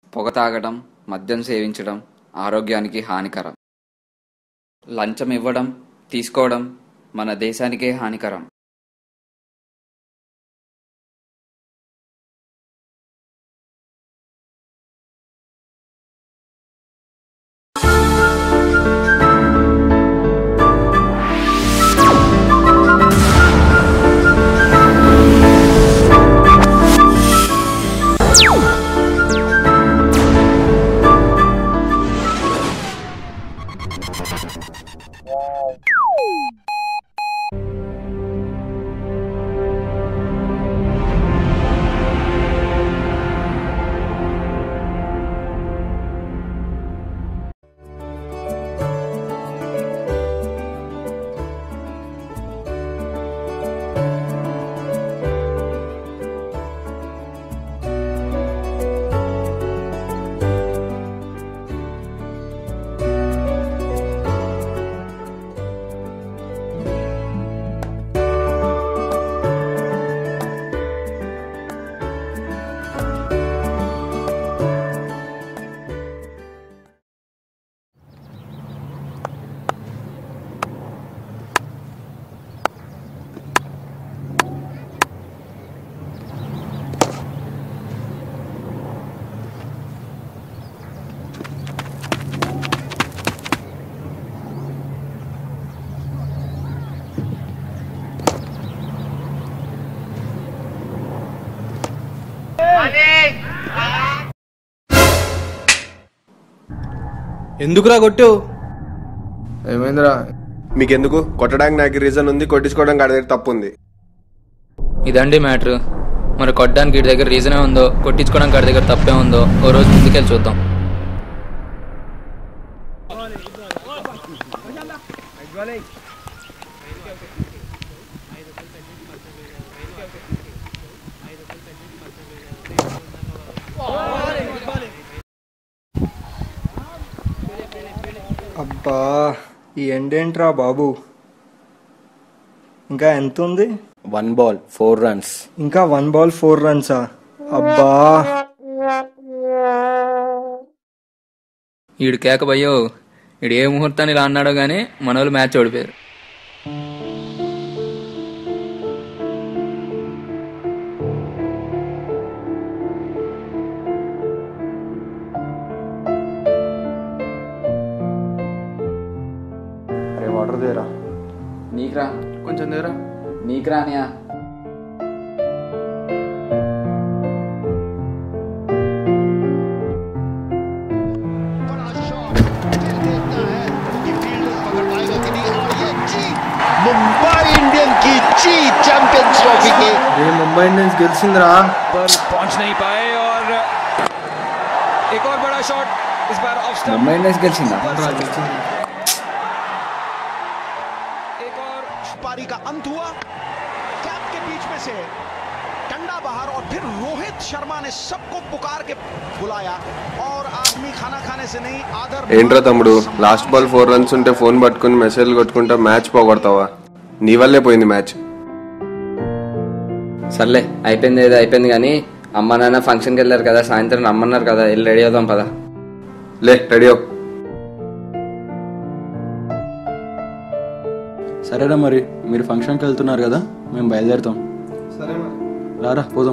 పొగ తాగడం మద్యం సేవించడం ఆరోగ్యానికి హానికరం లంచం ఇవ్వడం తీసుకోవడం మన దేశానికే హానికరం ఎందుకురా కొట్టావు ఏమైందిరా మీకెందుకు కొట్టడానికి నాకు రీజన్ ఉంది కొట్టించుకోవడానికి ఆడ దగ్గర తప్పు ఉంది ఇదండి మ్యాటర్ మరి కొట్టడానికి వీడి దగ్గర రీజనే ఉందో కొట్టించుకోవడానికి వాడి దగ్గర తప్పే ఉందో ఓ రోజు ముందుకెళ్ళి చూద్దాం అబ్బా ఈ ఎండేంట్రా బాబు ఇంకా ఎంత ఉంది వన్ బాల్ ఫోర్ రన్స్ ఇంకా వన్ బాల్ ఫోర్ రన్సా అబ్బా ఈడు కేక భయ్యో ఈడు ఏ ముహూర్తాన్ని ఇలా అన్నాడో కానీ మన వాళ్ళు మ్యాచ్ ఓడిపోయారు అరే వాటర్ దేరా నీకురా కొంచెం దేరా నీకురా అనియా मुंबई इंडियन की जीत चैंपियंस ट्रॉफी के రే ముంబై ఇండియన్స్ గెలిచిందిరా पर पहुंच नहीं पाए और एक और बड़ा शॉट इस बार ऑफ स्टंप ముంబై ఇండియన్స్ గెలిచిందా एक और पारी का अंत हुआ कैप के बीच में से डंडा बाहर और फिर रोहित शर्मा ने सबको पुकार के बुलाया और आदमी खाना खाने से नहीं आदर ఏంట్రా తమ్ముడు లాస్ట్ బాల్ ఫోర్ రన్స్ ఉంటే ఫోన్ పట్టుకుని మెసేజ్ కొట్టుకుంటా మ్యాచ్ పోగొడతావా నీ వల్లే పోయింది మ్యాచ్ సర్లే అయిపోయింది ఏదో అయిపోయింది కానీ అమ్మ నాన్న ఫంక్షన్కి వెళ్ళారు కదా సాయంత్రం రమ్మన్నారు కదా వెళ్ళి రెడీ అవుదాం పదా లే రెడీ అవ్వు. సరేరా మరి మీరు ఫంక్షన్కి వెళ్తున్నారు కదా మేము బయలుదేరుతాం సరే మరి రారా పోదాం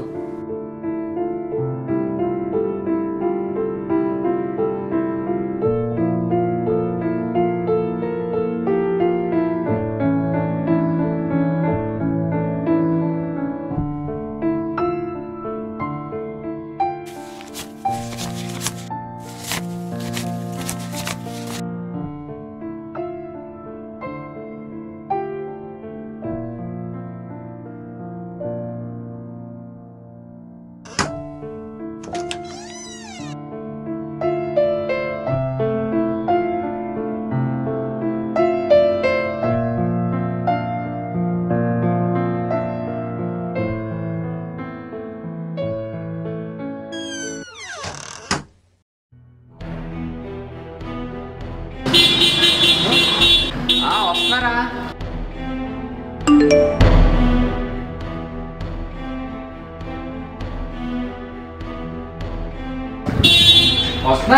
వస్తున్నా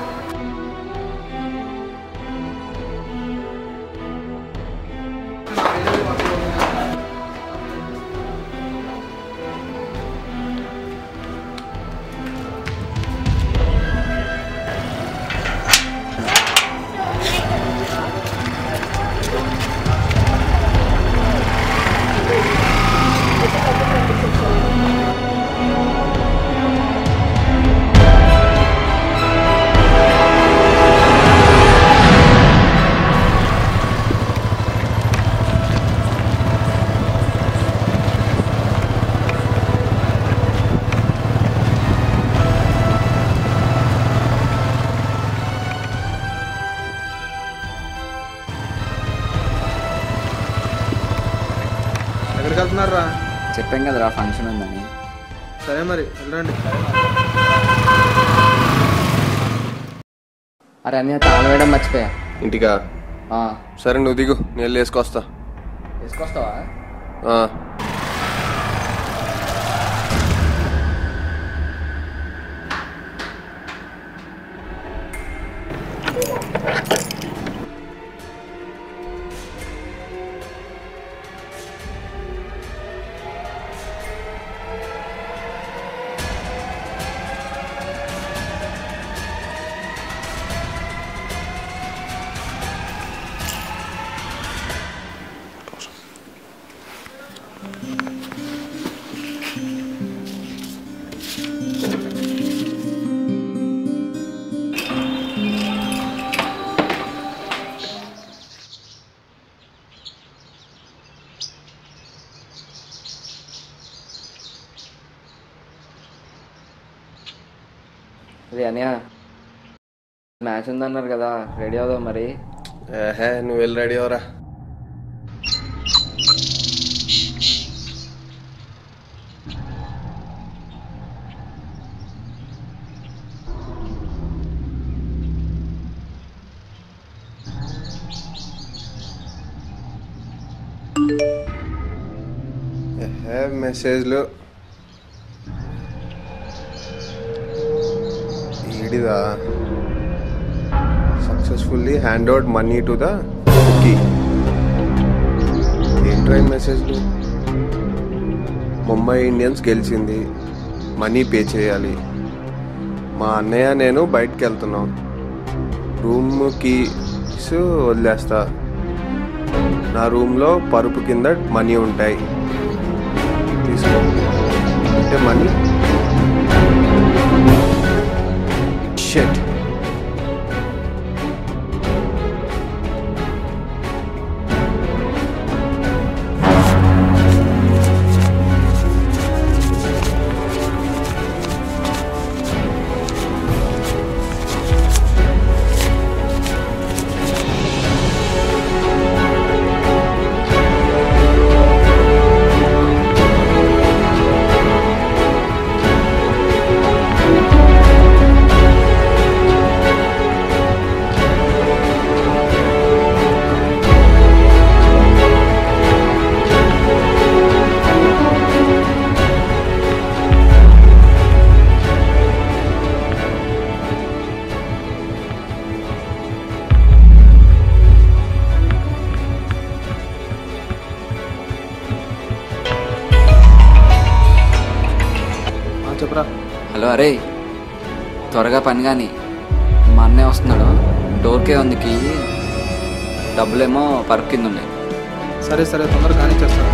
ఎక్కడికి వెళ్తున్నారా చెప్పాం కదరా ఫంక్షన్ ఉందని సరే మరి వెళ్ళండి అరే అన్నీ తాళం వేయడం మర్చిపోయా ఇంటికా ఆ, సరే నువ్వు దిగు నేను వేసుకొస్తా తీసుకొస్తావా ఆ. ఇది అన్నయ్య మ్యాచ్ ఉందన్నారు కదా రెడీ అవుదాం మరి ఏహే నువ్వు వెళ్ళి రెడీ అవరా ఏహే మెసేజ్లు ఈడిదా successfully hand out money to the cookie ఏంట్రా ఈ మెసేజ్లు ముంబై ఇండియన్స్ గెలిచింది మనీ పే చేయాలి మా అన్నయ్య నేను బయటకు వెళ్తున్నాం రూమ్ కీస్ వదిలేస్తా నా రూమ్లో పరుపు కింద మనీ ఉంటాయి తీసుకో అంటే మనీ షెట్ చెప్పరా హలో అరే త్వరగా పని కానీ మా అన్నయ్య వస్తున్నాడు డోర్కే ఉంది కీ డబ్బులేమో పరుపు కింద ఉన్నాయి సరే సరే తొందరగా కానిచ్చేస్తాను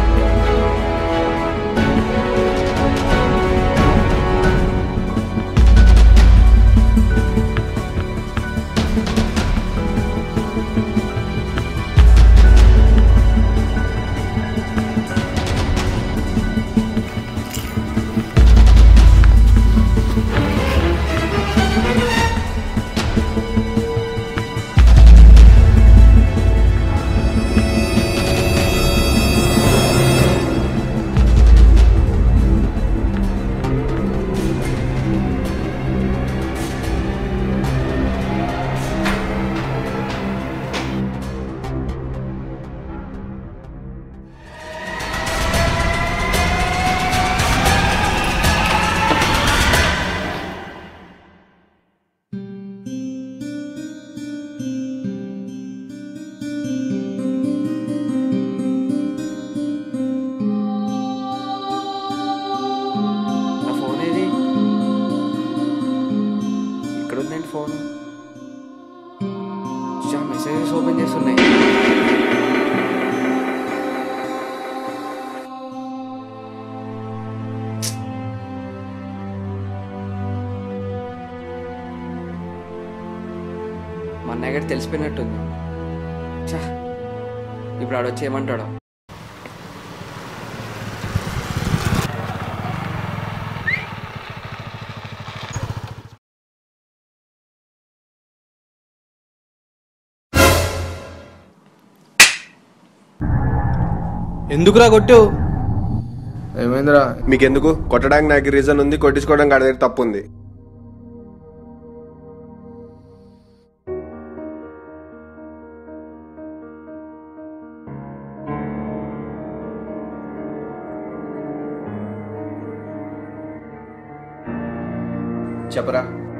ఆ అన్నయ్య గడి తెలిసిపోయినట్టుంది ఛా ఇప్పుడు ఆడొచ్చి ఏమంటాడో ఎందుకురా కొట్టావు ఏమైందిరా మీకెందుకు కొట్టడానికి నాకు రీజన్ ఉంది కొట్టించుకోవడానికి ఆడ దగ్గర తప్పు ఉంది చెప్పరా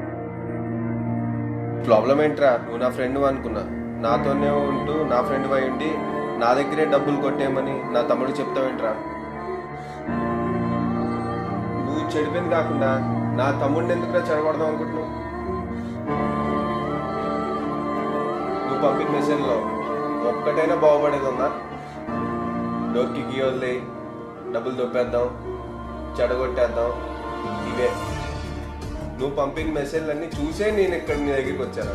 ప్రాబ్లం ఏంట్రా నువ్వు నా ఫ్రెండ్ అనుకున్నా నాతోనే ఉంటూ నా ఫ్రెండ్ అయి ఉండి నా దగ్గరే డబ్బులు కొట్టేయమని నా తమ్ముడు చెప్తావేంట్రా నువ్వు చెడిపోయింది కాకుండా నా తమ్ముడిని ఎందుకురా చెడగొడదాం అనుకుంటున్నావు నువ్వు పంపిన మెసేజ్లో ఒక్కటైనా బాగుపడేది ఉందా డోర్కి గీయొద్ది డబ్బులు దొప్పేద్దాం చెడగొట్టేద్దాం ఇవే నువ్వు పంపిన మెసేజ్లన్నీ చూసే నేను ఇక్కడ నీ దగ్గరికి వచ్చాను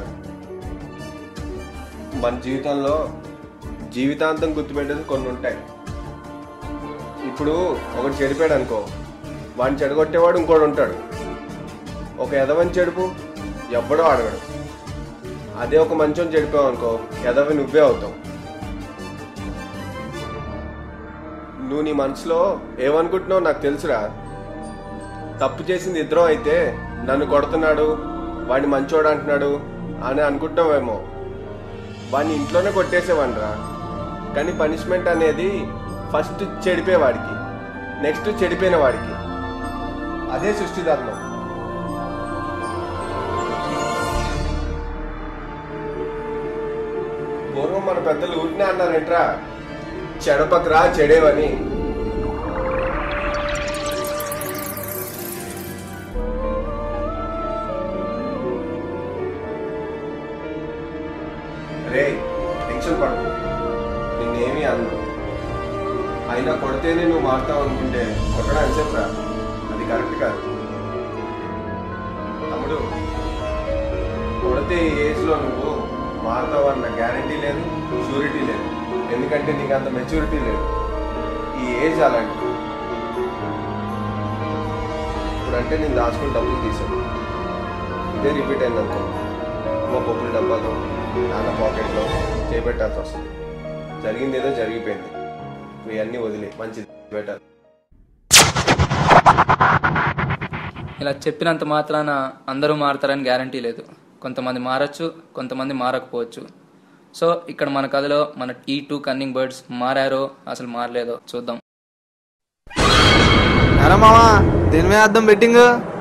మన జీవితంలో జీవితాంతం గుర్తుపెట్టేది కొన్ని ఉంటాయి ఇప్పుడు ఒకటి చెడిపోయాడు అనుకో వాడిని చెడగొట్టేవాడు ఇంకోడు ఉంటాడు ఒక ఎదవని చెడుపు ఎవ్వడో అడగడు అదే ఒక మంచోని చెడిపోయావు అనుకో ఎదవి నువ్వే అవుతావు నువ్వు నీ మనసులో ఏమనుకుంటున్నావు నాకు తెలుసురా తప్పు చేసింది ఇద్దరం అయితే నన్ను కొడుతున్నాడు వాడిని మంచోడు అంటున్నాడు అని అనుకుంటావేమో వాడిని ఇంట్లోనే కొట్టేసేవాడిరా కానీ పనిష్మెంట్ అనేది ఫస్ట్ చెడిపోయేవాడికి నెక్స్ట్ చెడిపోయిన వాడికి అదే సృష్టి ధర్మం పూర్వం మన పెద్దలు ఊరినే అన్నారేంట్రా చెడపకరా చెడేవని రే టెన్షన్ పడకు నిన్నేమీ అన్ను అయినా కొడితేనే నువ్వు మారుతావు అనుకుంటే కొట్టడానికి చెప్పరా అది కరెక్ట్ కాదు తమ్ముడు కొడితే ఈ ఏజ్లో నువ్వు మారుతావు అన్న గ్యారంటీ లేదు షూరిటీ లేదు ఎందుకంటే నీకు అంత మెచ్యూరిటీ లేదు ఈ ఏజ్ అలాంటి ఇప్పుడంటే నేను దాచుకుని డబ్బులు తీసాను ఇదే రిపీట్ అయిందనుకో మా పప్పుల డబ్బాలో నాన్న పాకెట్లో చేపెట్టాల్సి వస్తుంది జరిగింది ఏదో జరిగిపోయింది ఇవన్నీ వదిలే మంచిది బెటర్ ఇలా చెప్పినంత మాత్రాన అందరూ మారతారని గ్యారంటీ లేదు కొంతమంది మారచ్చు కొంతమంది మారకపోవచ్చు సో ఇక్కడ మన కథలో మన ఈ టూ కన్నింగ్ బర్డ్స్ మారారో అసలు మారలేదో చూద్దాం ఎరా మావా దేని మీద అర్థం బెట్టింగ్